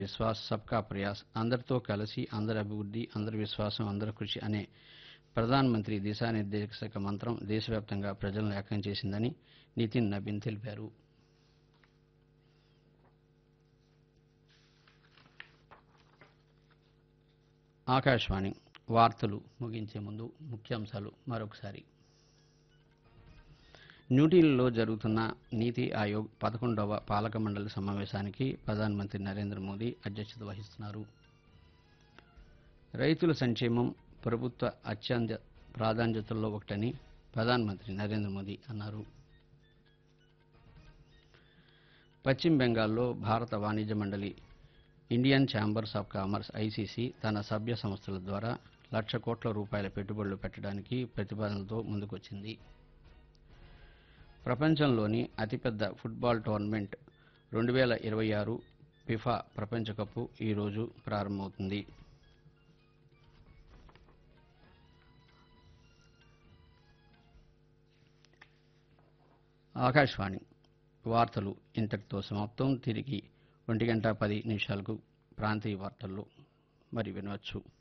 విశ్వాస్ సబ్కా ప్రయాస్ అందరితో కలిసి అందరి అభివృద్ధి అందరి విశ్వాసం అందరి కృషి అనే ప్రధానమంత్రి దిశానిర్దేశక మంత్రం దేశవ్యాప్తంగా ప్రజలను ఏకం చేసిందని నితిన్ నబీన్ తెలిపారు ఆకాశవాణి వార్తలు ముగించే ముందు ముఖ్యాంశాలు మరొకసారి న్యూఢిల్లీలో జరుగుతున్న నీతి ఆయోగ్ పదకొండవ పాలక మండలి సమావేశానికి ప్రధానమంత్రి నరేంద్ర మోదీ అధ్యక్షత వహిస్తున్నారు రైతుల సంక్షేమం ప్రభుత్వ అత్యంత ప్రాధాన్యతల్లో ఒకటని ప్రధానమంత్రి నరేంద్ర మోదీ అన్నారు పశ్చిమ బెంగాల్లో భారత వాణిజ్య మండలి Indian chambers of commerce ICC తన సభ్య సంస్థల ద్వారా లక్ష కోట్ల రూపాయల పెట్టుబడులు పెట్టడానికి ప్రతిపాదనలతో ముందుకొచ్చింది ప్రపంచంలోని అతిపెద్ద ఫుట్బాల్ టోర్నమెంట్ రెండు వేల ఇరవై ఆరు ఫిఫా ప్రపంచ కప్ ఈరోజు ప్రారంభమవుతుంది ఆకాశవాణి వార్తలు ఇంతటితో సమాప్తం తిరిగి ఒంటి గంట పది నిమిషాలకు ప్రాంతీయ వార్తల్లో మరి వినవచ్చు